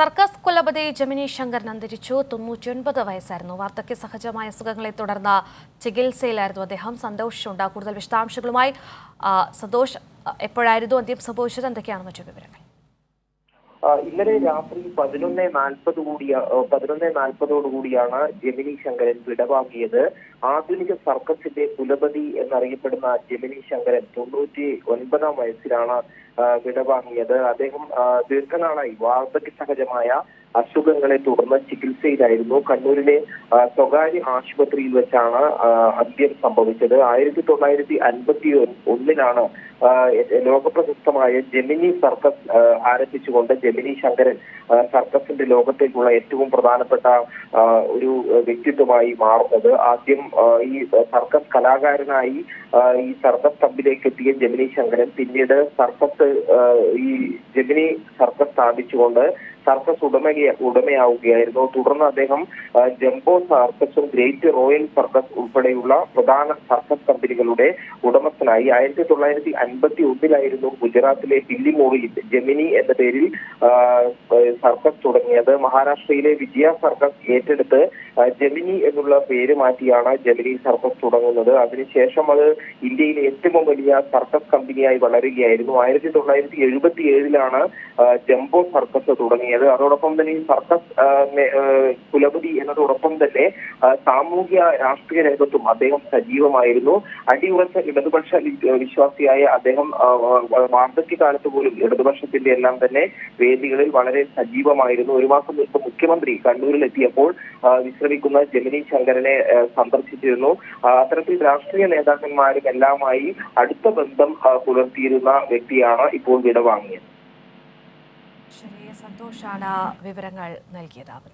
circus കുലപതി Gemini Sankaran അന്തരിച്ചു തൊണ്ണൂറ്റിയൊൻപത് വയസ്സായിരുന്നു വാർദ്ധക്യ സഹജമായ അസുഖങ്ങളെ തുടർന്ന് ചികിത്സയിലായിരുന്നു അദ്ദേഹം സന്തോഷുണ്ട് കൂടുതൽ വിശദാംശങ്ങളുമായി ആ, സന്തോഷ് ആ, എപ്പോഴായിരുന്നു അന്ത്യം സംഭവിച്ചത് എന്തൊക്കെയാണ് മറ്റു വിവരങ്ങൾ ആ, ഇന്നലെ രാത്രി പതിനൊന്ന് നാൽപ്പത് കൂടിയ പതിനൊന്ന് നാൽപ്പതോടു കൂടിയാണ് ജമിനി ശങ്കരൻ വിടവാങ്ങിയത് ആധുനിക സർക്കസിന്റെ കുലപതി എന്നറിയപ്പെടുന്ന ജമിനി ശങ്കരൻ തൊണ്ണൂറ്റി ഒൻപതാം വയസ്സിലാണ് ആ, വിടവാങ്ങിയത് അദ്ദേഹം ആ, ദീർഘനാളായി വാർദ്ധക്യ സഹജമായ അസുഖങ്ങളെ തുടർന്ന് ചികിത്സയിലായിരുന്നു കണ്ണൂരിലെ ആ, സ്വകാര്യ ആശുപത്രിയിൽ വെച്ചാണ് ആ, അന്ത്യം സംഭവിച്ചത് ആയിരത്തി തൊള്ളായിരത്തി അൻപത്തി ഒന്നിലാണ് ആ, ലോകപ്രശസ്തമായ ജെമിനി സർക്കസ് ആ, ആരംഭിച്ചുകൊണ്ട് ജെമിനി ശങ്കരൻ ആ, സർക്കസിന്റെ ലോകത്തേക്കുള്ള ഏറ്റവും പ്രധാനപ്പെട്ട ആ, ഒരു വ്യക്തിത്വമായി മാറുന്നത് ആദ്യം ആ, ഈ സർക്കസ് കലാകാരനായി ആ, ഈ സർക്കസ് ക്ലബിലേക്ക് എത്തിയ ജെമിനി ശങ്കരൻ പിന്നീട് സർക്കസ് ആ, ഈ ജെമിനി സർക്കസ് സ്ഥാപിച്ചുകൊണ്ട് സർക്കസ് ഉടമയ ഉടമയാവുകയായിരുന്നു തുടർന്ന് അദ്ദേഹം ആ, ജംബോ സർക്കസും ഗ്രേറ്റ് റോയൽ സർക്കസ് ഉൾപ്പെടെയുള്ള പ്രധാന സർക്കസ് കമ്പനികളുടെ ഉടമസ്ഥനായി ആയിരത്തി തൊള്ളായിരത്തി അൻപത്തി ഒന്നിലായിരുന്നു ഗുജറാത്തിലെ ഹില്ലിമോളിൽ ജെമിനി എന്ന പേരിൽ ആ, സർക്കസ് തുടങ്ങിയത് മഹാരാഷ്ട്രയിലെ വിജയ സർക്കസ് ഏറ്റെടുത്ത് ആ, ജെമിനി എന്നുള്ള പേര് മാറ്റിയാണ് ജെമിനി സർക്കസ് തുടങ്ങുന്നത് അതിനുശേഷം അത് ഇന്ത്യയിലെ ഏറ്റവും വലിയ സർക്കസ് കമ്പനിയായി വളരുകയായിരുന്നു ആയിരത്തി തൊള്ളായിരത്തി എഴുപത്തി ഏഴിലാണ് ജംബോ സർക്കസ് തുടങ്ങിയത് അതോടൊപ്പം തന്നെ ഈ സർക്കസ് ആ, മേ- ആ, കുലപതി എന്നതോടൊപ്പം തന്നെ ആ, സാമൂഹ്യ രാഷ്ട്രീയ രംഗത്തും അദ്ദേഹം സജീവമായിരുന്നു അടിയുറച്ച ഇടതുപക്ഷ വി- വിശ്വാസിയായ അദ്ദേഹം ആ, ആ, വാർദ്ധക്യകാലത്ത് പോലും ഇടതുപക്ഷത്തിന്റെ എല്ലാം തന്നെ വേദികളിൽ വളരെ സജീവമായിരുന്നു ഒരു മാസം മുൻപ് മുഖ്യമന്ത്രി കണ്ണൂരിൽ എത്തിയപ്പോൾ ആ, വിശ്രമിക്കുന്ന ജമിനി ശങ്കരനെ ആ, സന്ദർശിച്ചിരുന്നു ആ, അത്തരത്തിൽ രാഷ്ട്രീയ നേതാക്കന്മാരും എല്ലാമായി അടുത്ത ബന്ധം ആ, പുലർത്തിയിരുന്ന വ്യക്തിയാണ് ഇപ്പോൾ വിടവാങ്ങിയത് ശരി സന്തോഷാണ് വിവരങ്ങൾ നൽകിയത്